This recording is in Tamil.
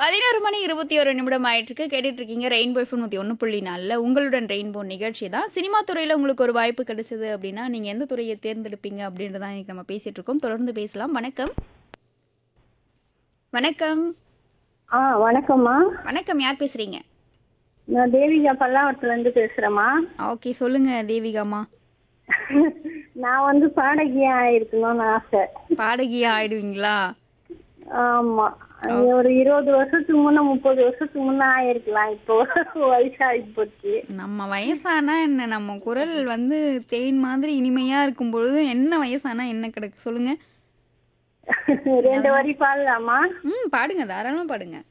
பதினோரு மணி இருபத்தி ஒரு நிமிடம் ஆயிட்டு இருக்கு கேட்டுட்டு இருக்கீங்க ரெயின்போ எஃப்எம் நூற்றி ஒன்று புள்ளி நாலில் உங்களுடன் ரெயின்போ நிகழ்ச்சி தான் சினிமா துறையில் உங்களுக்கு ஒரு வாய்ப்பு கிடைச்சது அப்படின்னா நீங்கள் எந்த துறையை தேர்ந்தெடுப்பீங்க அப்படின்றதான் இன்னைக்கு நம்ம பேசிட்டு இருக்கோம் தொடர்ந்து பேசலாம் வணக்கம் வணக்கம் ஆ வணக்கம்மா வணக்கம் யார் பேசுறீங்க நான் தேவிகா பல்லாவரத்துல இருந்து பேசுறேம்மா ஓகே சொல்லுங்க தேவிகாமா நான் வந்து பாடகியா இருக்கணும்னு ஆசை பாடகியா ஆயிடுவீங்களா ஆமா அது ஒரு இருபது வருஷத்துக்கு முன்ன முப்பது வருஷத்துக்கு முன்ன ஆயிருக்கலாம் இப்போ வயசாகி போச்சு நம்ம வயசானா என்ன நம்ம குரல் வந்து தேன் மாதிரி இனிமையா இருக்கும் பொழுது என்ன வயசானா என்ன கிடக்கு சொல்லுங்க ரெண்டு வரி பாடலாமா ம் பாடுங்க தாராளமா பாடுங்க